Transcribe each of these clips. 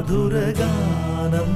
മധുരഗാനം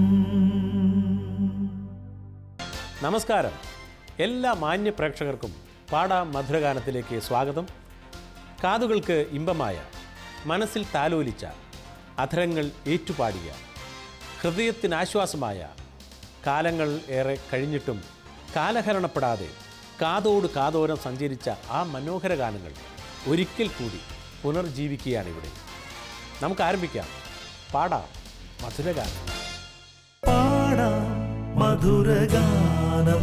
നമസ്കാരം എല്ലാ മാന്യ പ്രേക്ഷകർക്കും പാടാ മധുരഗാനത്തിലേക്ക് സ്വാഗതം കാതുകൾക്ക് ഇമ്പമായ മനസ്സിൽ താലോലിച്ച അധരങ്ങൾ ഏറ്റുപാടിയ ഹൃദയത്തിന് ആശ്വാസമായ കാലങ്ങൾ ഏറെ കഴിഞ്ഞിട്ടും കാലഹരണപ്പെടാതെ കാതോട് കാതോരം സഞ്ചരിച്ച ആ മനോഹര ഗാനങ്ങൾ ഒരിക്കൽ കൂടി പുനർജീവിക്കുകയാണിവിടെ നമുക്ക് ആരംഭിക്കാം പാടാം മധുരഗാനം പാടാം മധുരഗാനം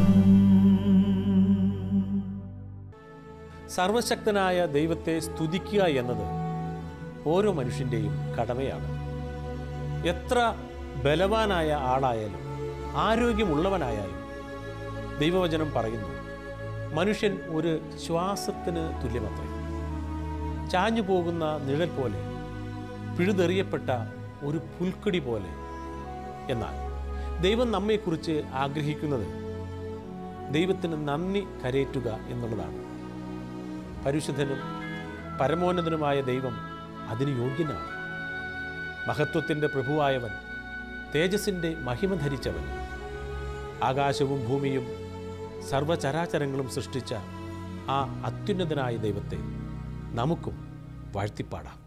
സർവശക്തനായ ദൈവത്തെ സ്തുതിക്കുക എന്നത് ഓരോ മനുഷ്യൻ്റെയും കടമയാണ് എത്ര ബലവാനായ ആളായാലും ആരോഗ്യമുള്ളവനായാലും ദൈവവചനം പറയുന്നു മനുഷ്യൻ ഒരു ശ്വാസത്തിന് തുല്യമത്രേ ചാഞ്ഞു പോകുന്ന നിഴൽ പോലെ പിഴുതെറിയപ്പെട്ട ഒരു പുൽക്കടി പോലെ എന്നാൽ ദൈവം നമ്മെക്കുറിച്ച് ആഗ്രഹിക്കുന്നത് ദൈവത്തിന് നന്ദി കരേറ്റുക എന്നുള്ളതാണ് പരിശുദ്ധനും പരമോന്നതനുമായ ദൈവം അതിന് യോഗ്യനാണ് മഹത്വത്തിൻ്റെ പ്രഭുവായവൻ തേജസ്സിൻ്റെ മഹിമ ധരിച്ചവൻ ആകാശവും ഭൂമിയും സർവചരാചരങ്ങളും സൃഷ്ടിച്ച ആ അത്യുന്നതനായ ദൈവത്തെ നമുക്കും വാഴ്ത്തിപ്പാടാം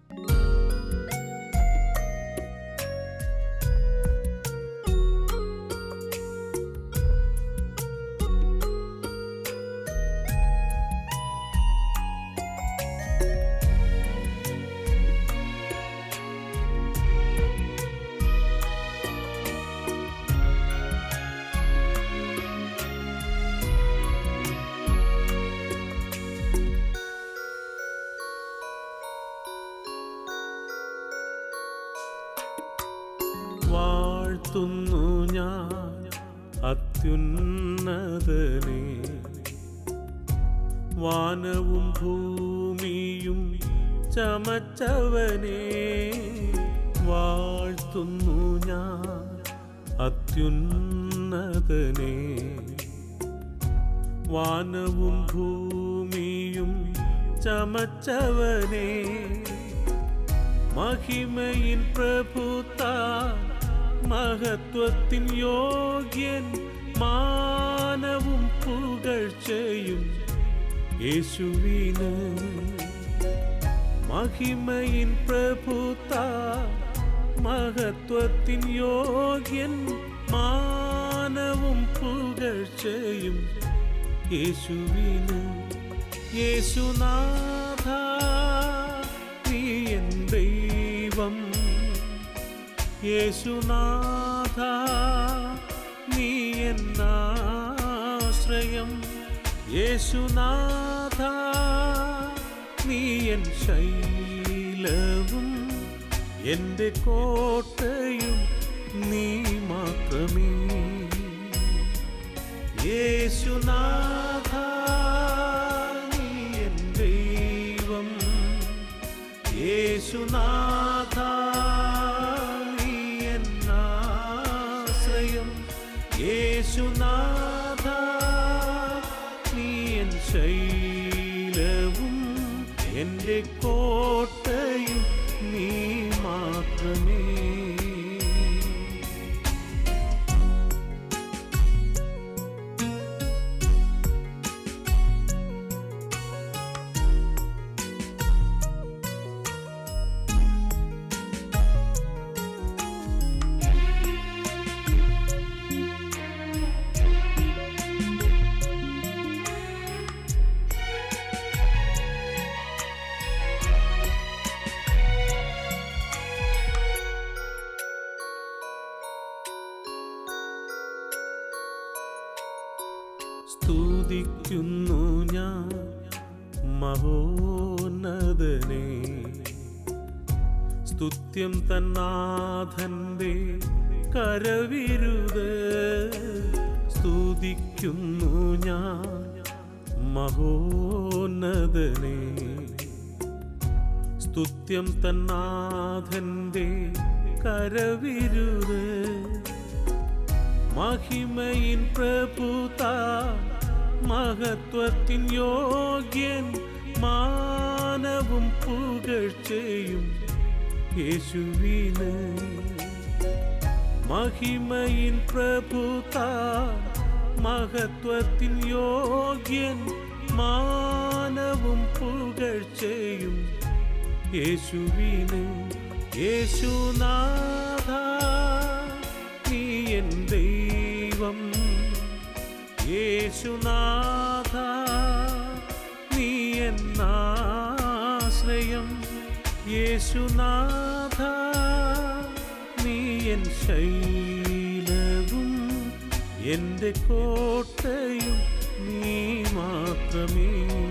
വാഴ്ത്തുന്നു ഞാൻ അത്യുന്നതനെ വാനവും ഭൂമിയും ചമച്ചവനെ വാഴ്ത്തുന്നു ഞാൻ അത്യുന്നതനെ വാനവും ഭൂമിയും ചമച്ചവനെ മഹിമയിൻ പ്രഭുത്താൻ മഹത്വത്തിൻ യോഗ്യൻ മാനവും പുകഴ്ചയും യേശുവിന് മഹിമയിൻ പ്രഭുത്താൻ മഹത്വത്തിൻ യോഗ്യൻ മാനവും പുകഴ്ചയും യേശുവിന് യേശുനാഥ നീ എൻ ദൈവം യേശുനാഥ നീ എന്നാശ്രയം യേശുനാഥ നീ എൻ ശൈലവും എൻ്റെ കോട്ടയും നീ മാത്രമേ യേശുനാഥ നീ എൻ ദൈവം യേശുനാഥ നീ എന്നാശ്രയം യേശുനാഥ നീ എൻ ശൈലവും എൻ്റെ കോട്ടയും നീ മാത്രമേ സ്തുതിക്കുന്നു ഞാൻ മഹോന്നതനെ സ്തുത്യം തന്നാഥന്റെ കരവിരുത് സ്തുതിക്കുന്നു ഞാൻ മഹോന്നതനെ സ്തുത്യം തന്നാഥന്റെ കരവിരുത് മഹിമയിൻ പ്രഭുതാ മഹത്വത്തിൻ യോഗ്യൻ മാനവും പുകഴ്ചയും യേശുവിന് മഹിമയിൻ പ്രഭുതാൻ മഹത്വത്തിൻ യോഗ്യൻ മാനവും പുകഴ്ചയും യേശുവിന് യേശുനാഥ നീ എൻ ദൈവം യേശുനാഥ നീ എന്നാശ്രയം യേശുനാഥ നീ എൻ ശൈലവും എൻ്റെ കോട്ടയും നീ മാത്രമേ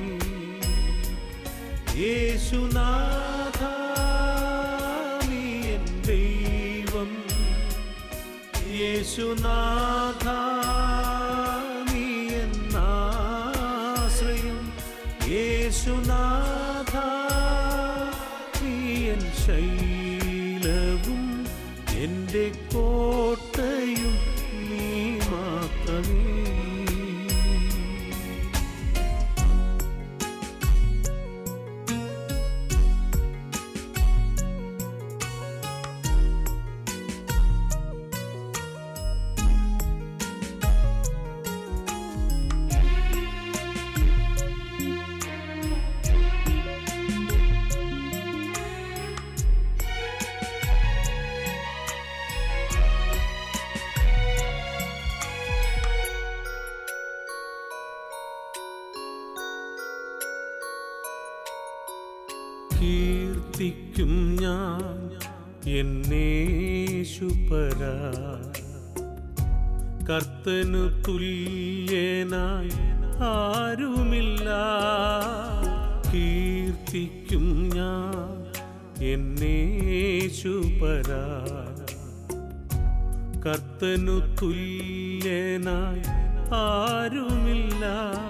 യേശുനാഥ നീ എൻ ദൈവം യേശുനാഥ നീ എന്നാശ്രയം യേശുനാഥ നീ എൻ ശൈലവും എൻ്റെ കോട്ടയും നീ മാത്രമേ കീർത്തിക്കും ഞാൻ എന്നേശുപരാ കർത്തനു തുല്യനായി ആരുമില്ല കീർത്തിക്കും ഞാൻ എന്നേശുപരാ കർത്തനു തുല്യനായി ആരുമില്ല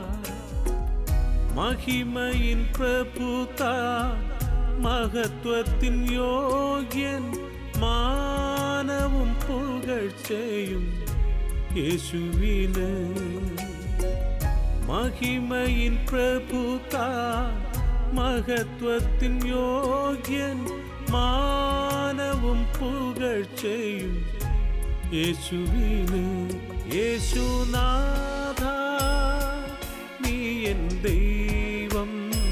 മഹിമയിൻ പ്രഭുതാൻ മഹത്വത്തിൻ യോഗ്യൻ മാനവും പുകഴ്ചയും യേശുവിന് മഹിമയിൻ പ്രഭുതാൻ മഹത്വത്തിൻ യോഗ്യൻ മാനവും പുകഴ്ചയും യേശുവിന് യേശുനാഥ നീ എൻ ദൈവം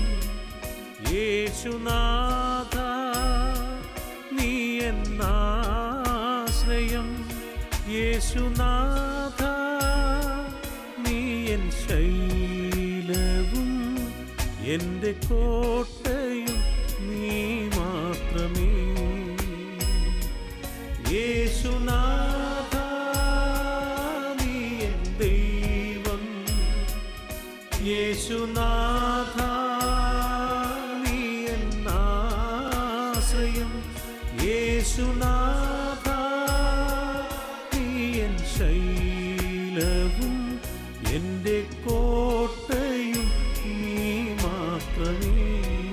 യേശുനാഥ നീ എന്നാശ്രയം യേശുനാഥ നീ എൻ ശൈലവും എൻ്റെ കോട്ടയും നീ മാത്രമേ യേശുനാഥ നീ എൻ ദൈവം യേശുനാഥ നീ എന്നാശ്രയം യേശുനാഥ നീ എൻ ശൈലവും എൻ്റെ കോട്ടയും നീ മാത്രമേ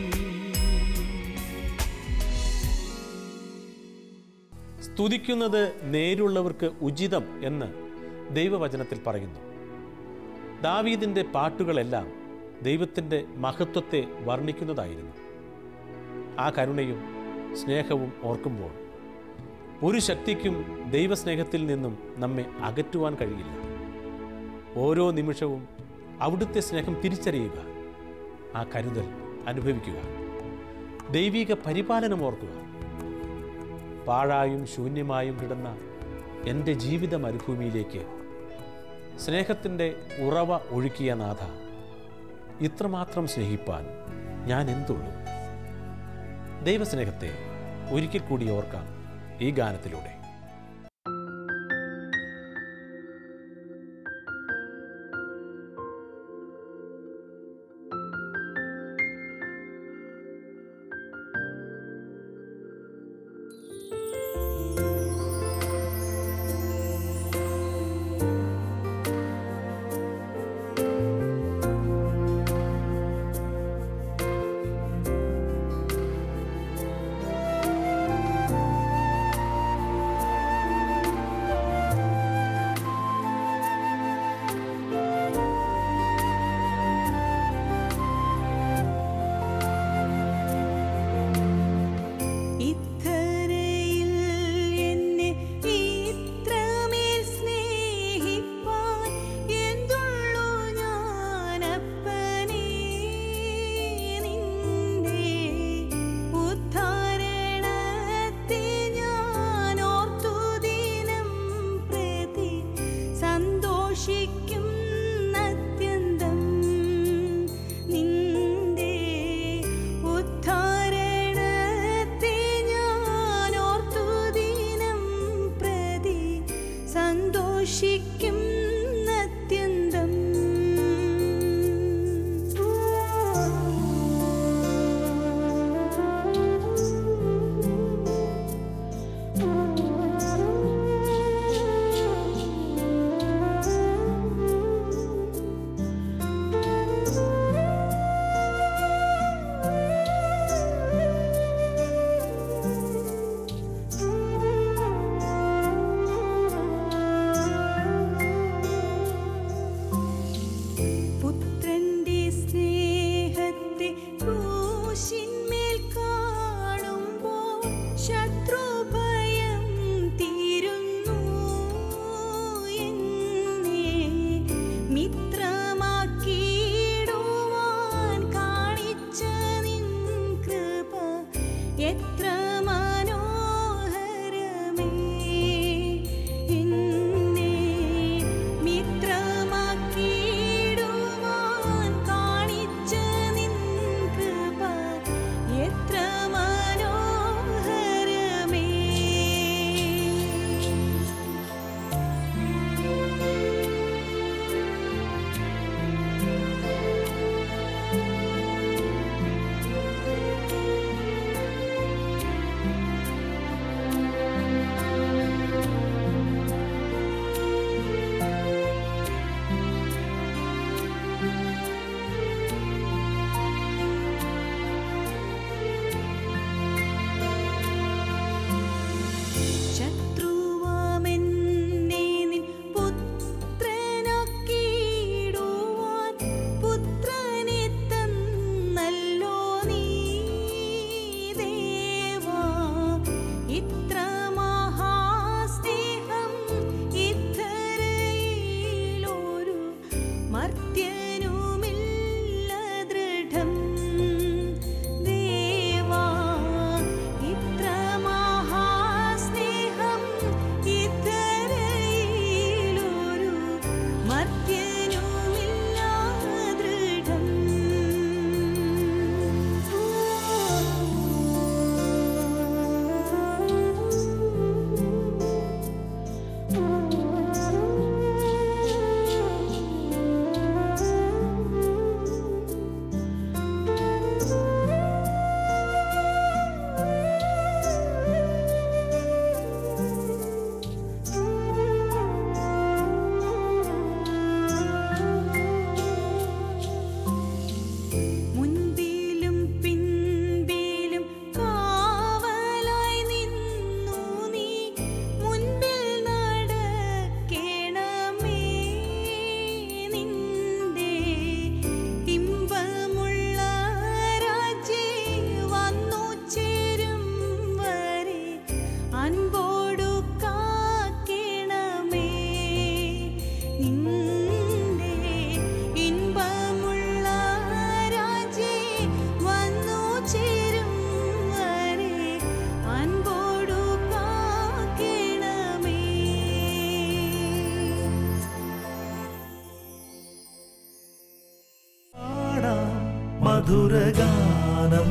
സ്തുതിക്കുന്നത് നേരുള്ളവർക്ക് ഉചിതം എന്ന് ദൈവവചനത്തിൽ പറയുന്നു ദാവീദിൻ്റെ പാട്ടുകളെല്ലാം ദൈവത്തിൻ്റെ മഹത്വത്തെ വർണ്ണിക്കുന്നതായിരുന്നു ആ കരുണയും സ്നേഹവും ഓർക്കുമ്പോൾ ഒരു ശക്തിക്കും ദൈവസ്നേഹത്തിൽ നിന്നും നമ്മെ അകറ്റുവാൻ കഴിയില്ല ഓരോ നിമിഷവും അവിടുത്തെ സ്നേഹം തിരിച്ചറിയുക ആ കരുതൽ അനുഭവിക്കുക ദൈവിക പരിപാലനം ഓർക്കുക പാഴായും ശൂന്യമായും കിടന്ന എൻ്റെ ജീവിത മരുഭൂമിയിലേക്ക് സ്നേഹത്തിൻ്റെ ഉറവ ഒഴുക്കിയ നാഥ ഇത്രമാത്രം സ്നേഹിപ്പാൻ ഞാൻ എന്തുള്ളൂ ദൈവസ്നേഹത്തെ ഒരിക്കൽ കൂടി ഓർക്കാം ഈ ഗാനത്തിലൂടെ യേശുനാഥ മധുരഗാനം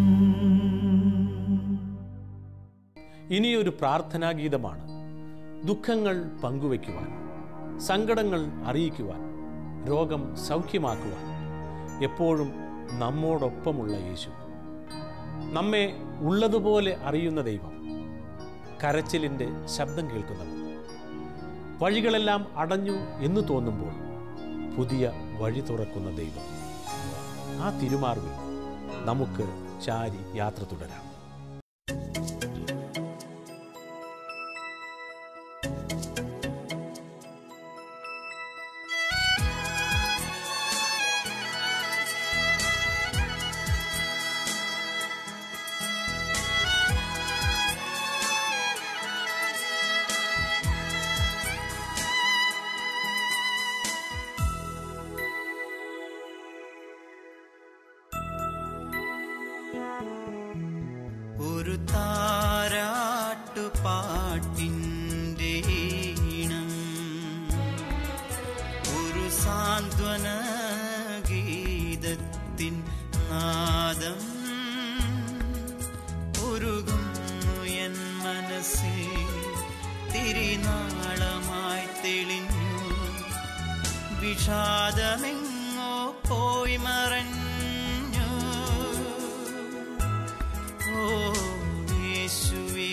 ഇനിയൊരു പ്രാർത്ഥനാ ഗീതമാണ് ദുഃഖങ്ങൾ പങ്കുവയ്ക്കുവാൻ സങ്കടങ്ങൾ അറിയിക്കുവാൻ രോഗം സൗഖ്യമാക്കുവാൻ എപ്പോഴും നമ്മോടൊപ്പമുള്ള യേശു നമ്മെ ഉള്ളതുപോലെ അറിയുന്ന ദൈവം കരച്ചിലിൻ്റെ ശബ്ദം കേൾക്കുന്നവർ വഴികളെല്ലാം അടഞ്ഞു എന്ന് തോന്നുമ്പോൾ പുതിയ വഴി തുറക്കുന്ന ദൈവം ആ തിരുമാർവിൽ നമുക്ക് ചാരി യാത്ര തുടരാം ഒരു താരാട്ടുപാട്ടിൻ്റെ ഈണം ഒരു സാന്ത്വന ഗീതത്തിൻ നാദം ഒരുകുന്നു എൻ മനസ്സിൽ തിരിനാളമായി തെളിഞ്ഞു വിഷാദമെങ്ങോ പോയി മറഞ്ഞു ഓ യേശുവേ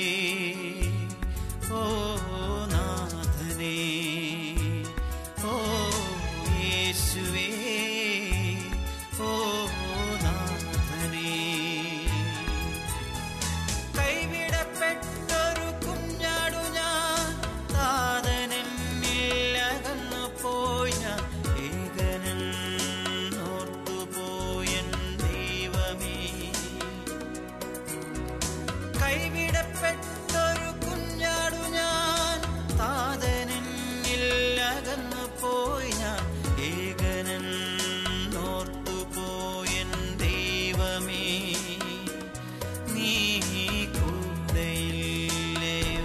ഓ നാഥനേ ഓ യേശുവേ ഓ നാഥനേ കൈവിടപ്പെട്ടൊരു കുഞ്ഞാടു ഞാൻ താതനെന്നില്ലകന്നു പോയി ഞാൻ ഏകനൻ ഓർത്തുപോയൻ ദൈവമേ കൈവിടപ്പെട്ടൊരു കുഞ്ഞാടു ഞാൻ താതനെന്നില്ലകന്നു പോയി ഞാൻ ഏകനൻ ഓർത്തുപോയൻ ദൈവമേ നീ കൂടെയില്ലയോ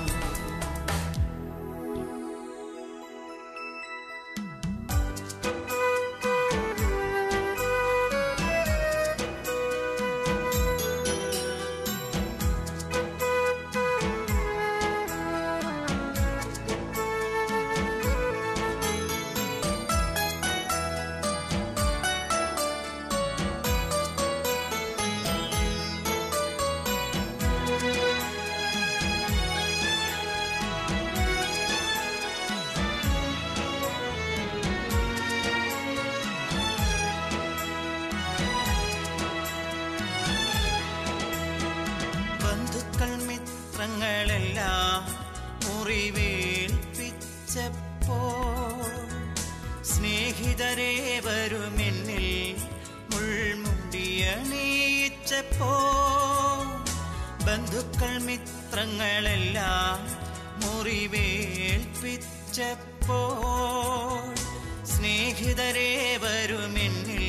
ബന്ധുക്കൾ മിത്രങ്ങളെല്ലാം മുറിവേൽപ്പിച്ചപ്പോ സ്നേഹിതരെ വരുമെന്നിൽ മുൾമുടിയണീച്ചപ്പോ ബന്ധുക്കൾ മിത്രങ്ങളെല്ലാം മുറിവേൽപ്പിച്ചപ്പോ സ്നേഹിതരെ വരുമെന്നിൽ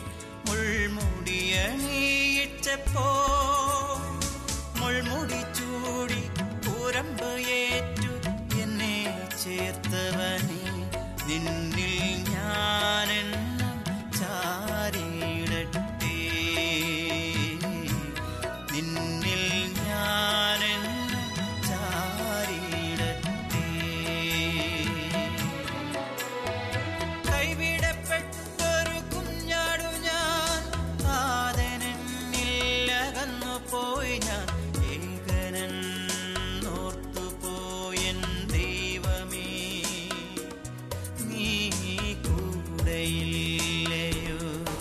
മുൾമുടിയണീച്ചപ്പോ മുൾമുടി ചൂടി പുറമ്പ് ഏറ്റു എന്നെ ചേർത്തവനെ നിന്നിൽ ഞാനെന്നും ചാരിയിടട്ടെ നിന്നിൽ ഞാനെന്നും ചാരിയിടട്ടെ കൈവിടപ്പെട്ടൊരു കുഞ്ഞാടു ഞാൻ ആദനെന്നില്ലകന്നു പോയി ഞാൻ ഏകനൻ ഓർത്തുപോയൻ ദൈവമേ നീ കൂടെയില്ലയോ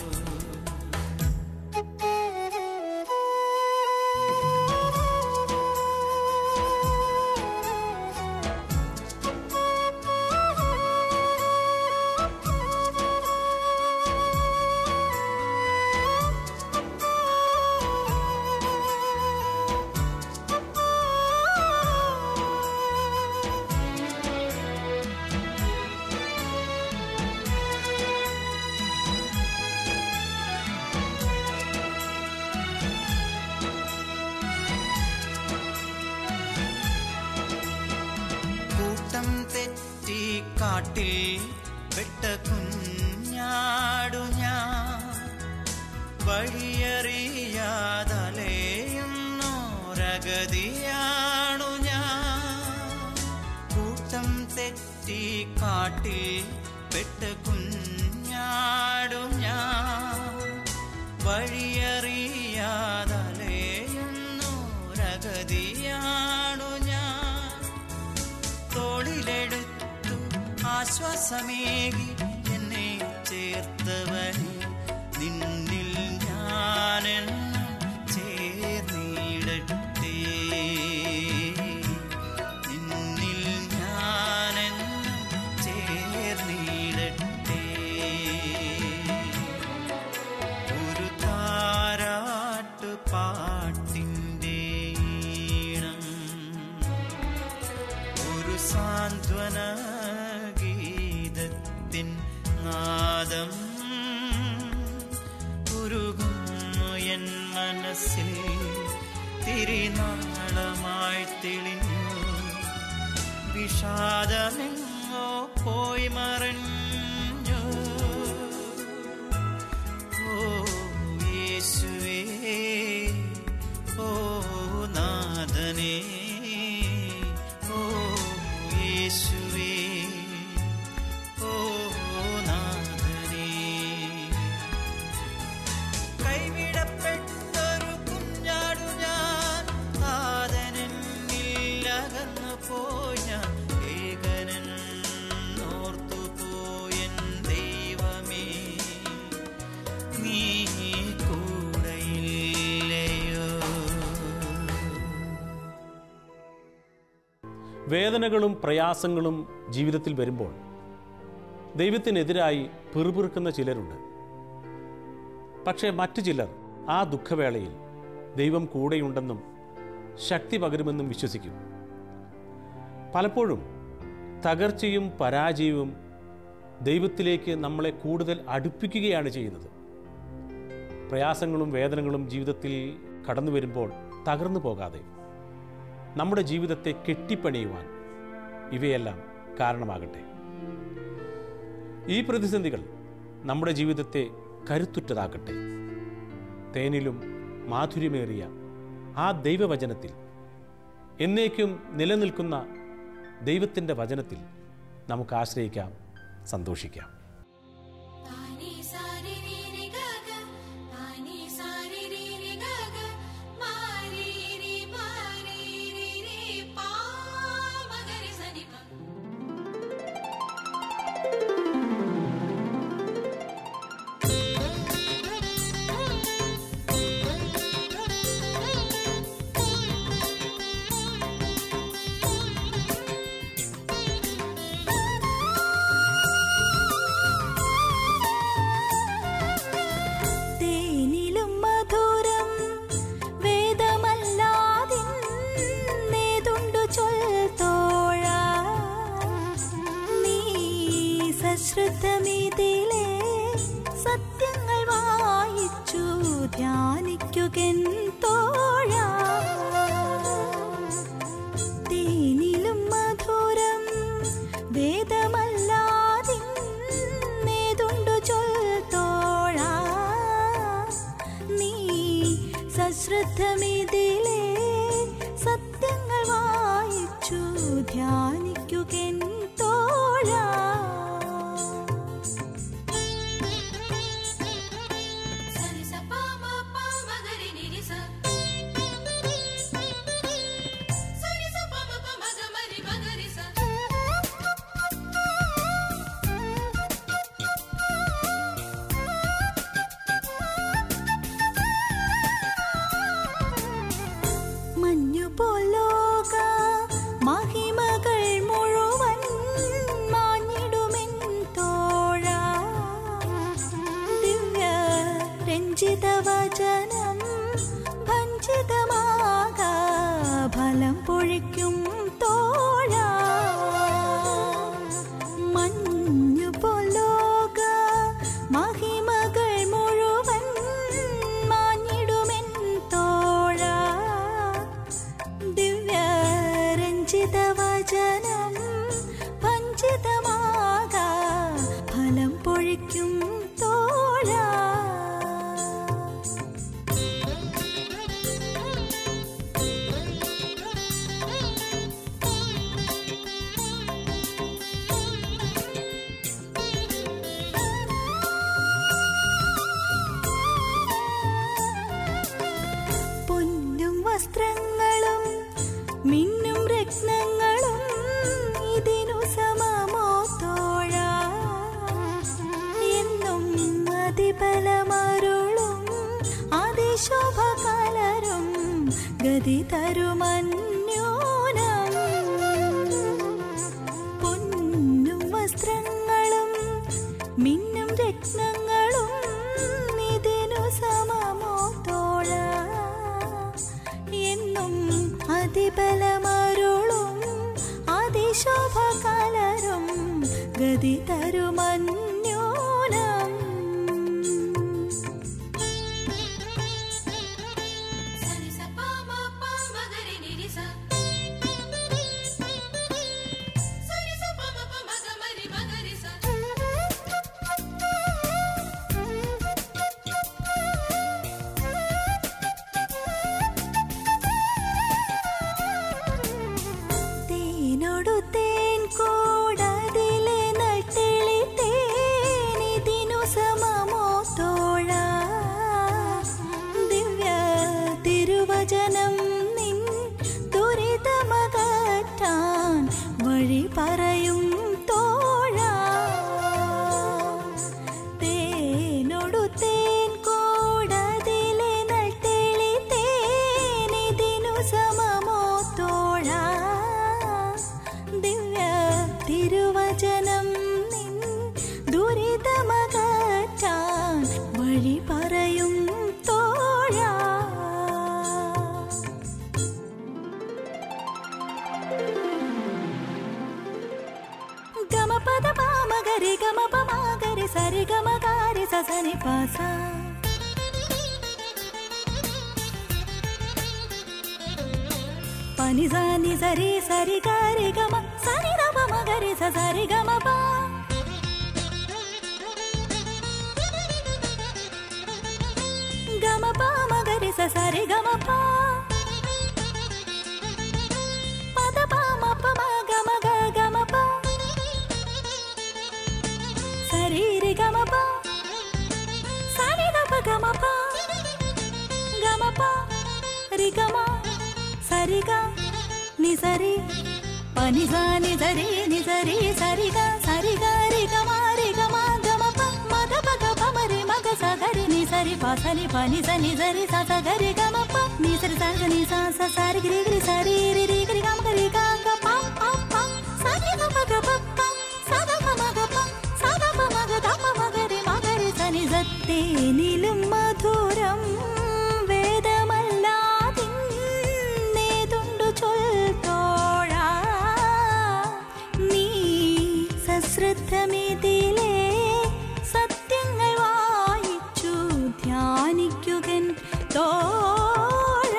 കൂട്ടം തെറ്റി കാട്ടിൽ പെട്ട കുഞ്ഞാടു ഞാൻ വഴിയറിയാതലയുന്നോരഗതിയാണു ഞാൻ കൂട്ടം തെറ്റി കാട്ടിൽ പെട്ട് കുഞ്ഞാടും ഞാൻ വഴിയറിയാതലയുന്നോരഗതിയാണു ഞാൻ തോളിലെടുത്തു ആശ്വാസമേകി എന്നെ ചേർത്തവനെ നിന്നിൽ ഞാനെന്നും ചേർന്നിടട്ടെ നിന്നിൽ ഞാനെന്നും ചേർന്നിടട്ടെ ഒരു താരാട്ട് പാട്ടിൻ്റെ ഈണം ഒരു സാന്ത്വന ഗീതത്തിൻ നാദം ഉരുകുന്നു എൻ മനസ്സിൽ തിരിനാളമായി തെളിഞ്ഞു വിഷാദമെങ്ങോ പോയി മറഞ്ഞു ഓ യേശുവേ ഓ നാഥനേ ഓ യേശുവേ ഓ നാഥനേ കൈവിടപ്പെട്ടൊരു കുഞ്ഞാടു ഞാൻ താതനെന്നിൽ അകന്നു പോയ ഏകനൻ ഓർത്തു പോയൻ ദൈവമേ നീ കൂടെയില്ലയോ വേദനകളും പ്രയാസങ്ങളും ജീവിതത്തിൽ വരുമ്പോൾ ദൈവത്തിനെതിരായി പിറുപിറുക്കുന്ന ചിലരുണ്ട് പക്ഷേ മറ്റു ചിലർ ആ ദുഃഖവേളയിൽ ദൈവം കൂടെയുണ്ടെന്നും ശക്തി പകരുമെന്നും വിശ്വസിക്കും പലപ്പോഴും തകർച്ചയും പരാജയവും ദൈവത്തിലേക്ക് നമ്മളെ കൂടുതൽ അടുപ്പിക്കുകയാണ് ചെയ്യുന്നത് പ്രയാസങ്ങളും വേദനകളും ജീവിതത്തിൽ കടന്നു വരുമ്പോൾ തകർന്നു പോകാതെ നമ്മുടെ ജീവിതത്തെ കെട്ടിപ്പണിയുവാൻ ഇവയെല്ലാം കാരണമാകട്ടെ ഈ പ്രതിസന്ധികൾ നമ്മുടെ ജീവിതത്തെ കരുത്തുറ്റതാക്കട്ടെ തേനിലും മാധുര്യമേറിയ ആ ദൈവവചനത്തിൽ എന്നേക്കും നിലനിൽക്കുന്ന ദൈവത്തിൻ്റെ വചനത്തിൽ നമുക്ക് ആശ്രയിക്കാം സന്തോഷിക്കാം പാനി സാരി രി രി ഗഗ പാനി സാരി രി രി ഗഗ മാരി രി മാരി രി രി പാ മഗരി സനി പ തേനിലും മധുരം വേദമല്ലാതിന്നേതുണ്ടു ചൊൽത്തോഴ നീ സശ്രദ്ധമിതിലെ സത്യങ്ങൾ വായിച്ചു ധ്യാനിക്കുകൻ തോഴ തേനിലും മധുരം വേദമല്ലാതിന്നേതുണ്ടു ചൊൽത്തോഴ നീ സശ്രദ്ധമിതിലെ സത്യങ്ങൾ വായിച്ചു ധ്യാനിക്കുകൻ തോഴ സനി സ പ മ പ മഗരി നി രി സ സനി സ പ മ പ മഗ മരി മഗരി സ മഞ്ഞുപോലോക മഹിമകൾ മുഴുവൻ മാഞ്ഞിടുമെൻ തോഴ ദിവ്യ രഞ്ജിത വചനം ഭഞ്ജിതമാക ഫലം പൊഴിക്കും തോഴ മഞ്ഞുപോലോക മഹിമകൾ മുഴുവൻ മാഞ്ഞിടുമെൻ തോഴ ദിവ്യരഞ്ജിത വചനം ഭഞ്ജിതമാക ഫലം പൊഴിക്കും തോഴ അതിബലമരുളും അതിശോഭ കലരും ഗതി തരുമന്യോനം പൊന്നും വസ്ത്രങ്ങളും മിന്നും രത്നങ്ങളും ഇതിനു സമമോ തോഴ എന്നും അതിബലമരുളും അതിശോഭ കലരും ഗതി തരുമന്യോനം సరి స ప మ ప మ గ రి ని రి స సరి స ప మ ప మ గ మ రి మ గ రి స തേനോടു തേൻ കൂടതിലെ നട്ടിളി തേനിതിനു സമമോ തോഴ ദിവ്യ തിരുവചനം നിൻ ദുരിതമകറ്റാൻ വഴി പറയും തോഴ തേനോടു തേൻ കൂടതിലെ നട്ടിളി തേനിതിനു സമമോ തോഴ ദിവ്യ തിരുവചനം നിൻ ദുരിതമകറ്റാൻ വഴി പറയും തോഴ గమ పద పామ గరి గమ పమ గరి సరి గమ గారి ససని పాస పని సాని సరి సరి గారి గమ సరి గమ గరి సరి గమ పా గమ పామ గరి సరి గమ పా పద పామ పమ గమ గ గమ పా సరి గమ పా సరి గమ గమ పా గమ పా రి గమ సరి గ ని సరి పని సా ని సరి ని సరి సరి గ సరి గ రి గమ రి గమ గమ ప మగ పగ పమ రి మగ స గరి ని సరి ప సని ప ని స ని సరి స స గరి గమ ప ని సరి స గ ని స స సరి గిరి గిరి సరి రి రి గిరి గమ గరి గ గ ప ప ప సని గ ప గ ప ప స గ ప మ గ ప స గ ప మ గ ద ప మ గ రి మ గ రి സ നി സത്തേനിലും മധുരം വേദമല്ലാതിന്നേതുണ്ടു ചൊൽത്തോഴ നീ സശ്രദ്ധമിതിലെ സത്യങ്ങൾ വായിച്ചു ധ്യാനിക്കുകൻ തോഴ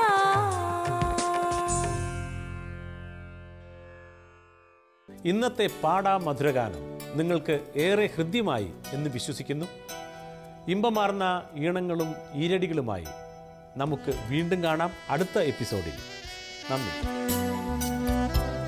ഇന്നത്തെ പാടാ മധുരഗാനം നിങ്ങൾക്ക് ഏറെ ഹൃദ്യമായി എന്ന് വിശ്വസിക്കുന്നു ഇമ്പമാർന്ന ഈണങ്ങളും ഈരടികളുമായി നമുക്ക് വീണ്ടും കാണാം അടുത്ത എപ്പിസോഡിൽ നന്ദി